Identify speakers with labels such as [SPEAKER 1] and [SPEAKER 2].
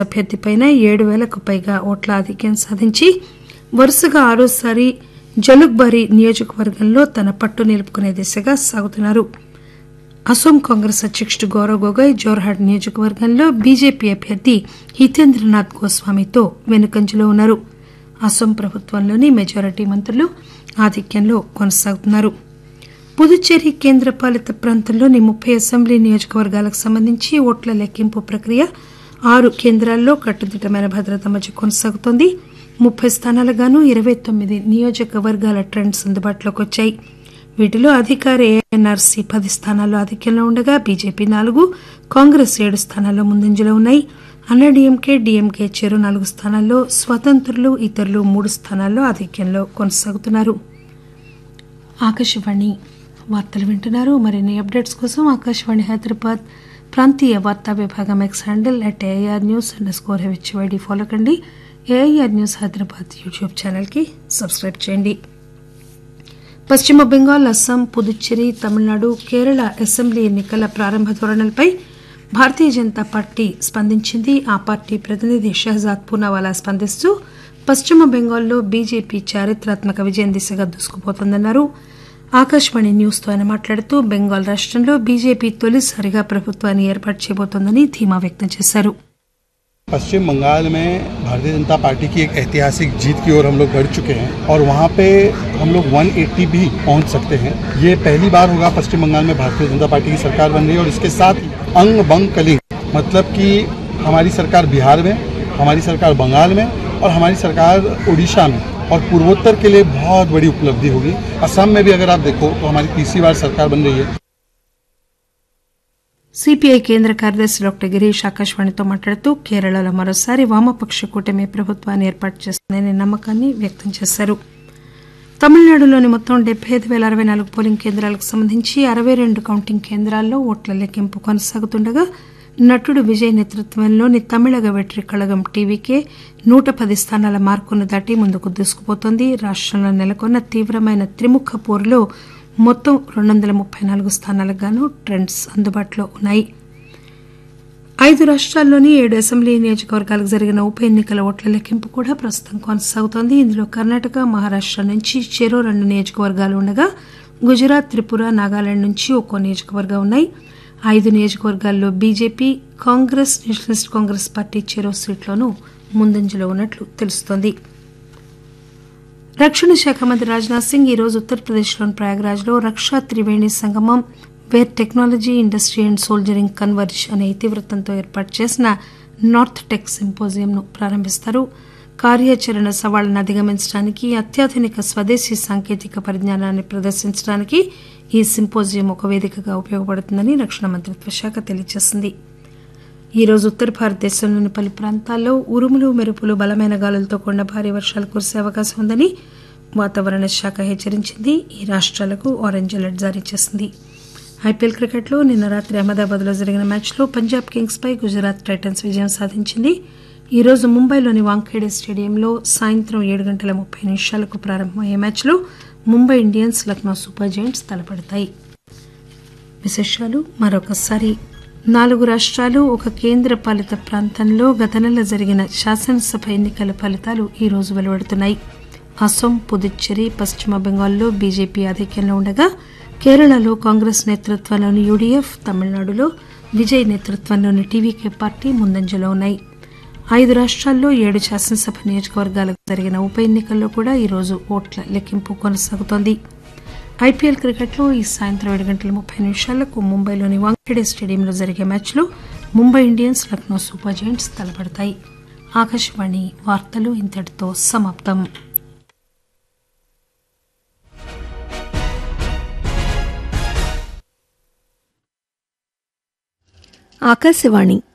[SPEAKER 1] అభ్యర్థిపైన ఏడు పేలకు పైగా ఓట్ల ఆధిక్యం సాధించి వరుసగా ఆరోసారి జలుక్బారి నియోజకవర్గంలో తన పట్టు నిలుపుకునే దిశగా సాగుతున్నారు అసోం కాంగ్రెస్ అధ్యకుడు గౌరవ్ గొగోయ్ జోర్హాట్ నియోజకవర్గంలో బీజేపీ అభ్యర్థి హితేంద్రనాథ్ గోస్వామితో వెనుకంజలో ఉన్నారు అసోం ప్రభుత్వంలోని మెజారిటీ మంత్రులు ఆధిక్యంలో కొనసాగుతున్నారు పుదుచ్చేరి కేంద్రపాలిత ప్రాంతంలోని ముప్పై అసెంబ్లీ నియోజకవర్గాలకు సంబంధించి ఓట్ల లెక్కింపు ప్రక్రియ ఆరు కేంద్రాల్లో కట్టుదిట్టమైన భద్రత మధ్య కొనసాగుతోంది ముప్పై స్థానాలకు గాను ఇరవై తొమ్మిది నియోజకవర్గాల ట్రెండ్స్ అందుబాటులోకి వచ్చాయి వీటిలో అధికార ఏఎన్ఆర్సీ పది స్థానాల్లో ఆధిక్యంలో ఉండగా బీజేపీ నాలుగు కాంగ్రెస్ ఏడు స్థానాల్లో ముందంజలో ఉన్నాయి అన్నాడీఎంకే డీఎంకే చెరు నాలుగు స్థానాల్లో స్వతంత్రులు ఇతరులు మూడు స్థానాల్లో ఆధిక్యంలో కొనసాగుతున్నారు ఆకాశవాణి వార్తలు వింటున్నారు మరిన్ని అప్డేట్స్ కోసం ఆకాశవాణి హైదరాబాద్ ప్రాంతీయ వార్తా విభాగం X handle at AIR news underscore HYD follow కండి ఏఐఆర్ న్యూస్ హైదరాబాద్ యూట్యూబ్ ఛానల్కి సబ్స్క్రైబ్ చేయండి పశ్చిమ బెంగాల్ అస్సాం పుదుచ్చేరి తమిళనాడు కేరళ అసెంబ్లీ ఎన్నికల ప్రారంభ ధోరణులపై భారతీయ జనతా పార్టీ స్పందించింది ఆ పార్టీ ప్రతినిధి షహజాద్ పూనావాలా స్పందిస్తూ పశ్చిమ బెంగాల్లో బీజేపీ చారిత్రాత్మక విజయం దిశగా దూసుకుపోతోందన్నారు ఆకాశవాణి న్యూస్తో ఆయన మాట్లాడుతూ బెంగాల్ రాష్టంలో బీజేపీ తొలిసారిగా ప్రభుత్వాన్ని ఏర్పాటు చేయబోతోందని ధీమా వ్యక్తం చేశారు
[SPEAKER 2] पश्चिम बंगाल में भारतीय जनता पार्टी की एक ऐतिहासिक जीत की ओर हम लोग बढ़ चुके हैं और वहाँ पे हम लोग 180 भी पहुँच सकते हैं ये पहली बार होगा पश्चिम बंगाल में भारतीय जनता पार्टी की सरकार बन रही है और इसके साथ ही अंग बंग कलिंग मतलब कि हमारी सरकार बिहार में हमारी सरकार बंगाल में और हमारी सरकार उड़ीसा में और पूर्वोत्तर के लिए बहुत बड़ी उपलब्धि होगी असम में भी अगर आप देखो तो हमारी तीसरी बार सरकार बन रही है
[SPEAKER 1] సిపిఐ కేంద్ర కార్యదర్శి డాక్టర్ గిరీష్ ఆకాశవాణితో మాట్లాడుతూ కేరళలో మరోసారి వామపక్ష కూటమి ప్రభుత్వాన్ని ఏర్పాటు చేస్తుందనే నమ్మకాన్ని వ్యక్తం చేశారు తమిళనాడులోని మొత్తం డెబ్బై ఐదు పేల అరవై నాలుగు పోలింగ్ కేంద్రాలకు సంబంధించి అరవై రెండు కౌంటింగ్ కేంద్రాల్లో ఓట్ల లెక్కింపు కొనసాగుతుండగా నటుడు విజయ్ నేతృత్వంలోని తమిళగ వెట్రి కళగం టీవీకే నూట పది స్థానాల మార్కును దాటి ముందుకు దూసుకుపోతోంది రాష్టంలో నెలకొన్న తీవ్రమైన త్రిముఖ పోరులో మొత్తం రెండు వందల ముప్పై నాలుగు స్థానాలకు గాను ట్రెండ్స్ అందుబాటులో ఉన్నాయి ఐదు రాష్ట్రాల్లోని ఏడు అసెంబ్లీ నియోజకవర్గాలకు జరిగిన ఉప ఎన్నికల ఓట్ల లెక్కింపు కూడా ప్రస్తుతం కొనసాగుతోంది ఇందులో కర్ణాటక మహారాష్ట నుంచి చెరో రెండు నియోజకవర్గాలు ఉండగా గుజరాత్ త్రిపుర నాగాలాండ్ నుంచి ఒక్కో నియోజకవర్గం ఉన్నాయి ఐదు నియోజకవర్గాల్లో BJP Congress nationalist Congress party చెరో సీట్లోనూ ముందంజలో ఉన్నట్లు తెలుస్తోంది రక్షణ శాఖ మంత్రి రాజ్నాథ్ సింగ్ ఈ రోజు ఉత్తరప్రదేశ్లోని ప్రయాగ్రాజ్లో Raksha Triveni Sangamam where technology industry and soldiering converge అనే ఇతివృత్తంతో ఏర్పాటు చేసిన నార్త్ టెక్ సింపోజియంను ప్రారంభిస్తారు కార్యాచరణ సవాళ్లను అధిగమించడానికి అత్యాధునిక స్వదేశీ సాంకేతిక పరిజ్ఞానాన్ని ప్రదర్శించడానికి ఈ సింపోజియం ఒక వేదికగా ఉపయోగపడుతుందని రక్షణ మంత్రిత్వ శాఖ తెలియజేసింది ఈ రోజు ఉత్తర భారతదేశంలోని పలు ప్రాంతాల్లో ఉరుములు మెరుపులు బలమైన గాలులతో కూడిన భారీ వర్షాలు కురిసే అవకాశం ఉందని వాతావరణ శాఖ హెచ్చరించింది ఈ రాష్ట్రాలకు ఆరెంజ్ అలర్ట్ జారీ చేసింది ఐపీఎల్ క్రికెట్లో నిన్న రాత్రి అహ్మదాబాద్లో జరిగిన మ్యాచ్లో పంజాబ్ కింగ్స్ పై గుజరాత్ టైటన్స్ విజయం సాధించింది ఈ రోజు ముంబైలోని వాంఖేడే స్టేడియంలో సాయంత్రం ఏడు గంటల ముప్పై నిమిషాలకు ప్రారంభమయ్యే మ్యాచ్లో Mumbai Indians Lucknow Super Giants తలపడతాయి విశేషాలు మరొకసారి నాలుగు రాష్ట్రాలు ఒక కేంద్ర పాలిత ప్రాంతంలో గత నెల జరిగిన శాసనసభ ఎన్నికల ఫలితాలు ఈ రోజు వెలువడుతున్నాయి అసోం పుదుచ్చేరి పశ్చిమ బెంగాల్లో బీజేపీ ఆధిక్యంలో ఉండగా కేరళలో కాంగ్రెస్ నేతృత్వంలోని యూడీఎఫ్ తమిళనాడులో విజయ్ నేతృత్వంలోని టీవీకే పార్టీ ముందంజలో ఉన్నాయి ఐదు రాష్ట్రాల్లో ఏడు శాసనసభ నియోజకవర్గాలకు జరిగిన ఉప ఎన్నికల్లో కూడా ఈరోజు ఓట్ల లెక్కింపు కొనసాగుతోంది ఐపీఎల్ క్రికెట్లో ఈ సాయంత్రం ఏడు గంటల ముప్పై నిమిషాలకు ముంబైలోని వాంఖేడే స్టేడియంలో జరిగే మ్యాచ్లో Mumbai Indians Lucknow Super Giants తలపడతాయి ఆకాశవాణి వార్తలు ఇంతటితో సమాప్తం
[SPEAKER 3] ఆకాశవాణి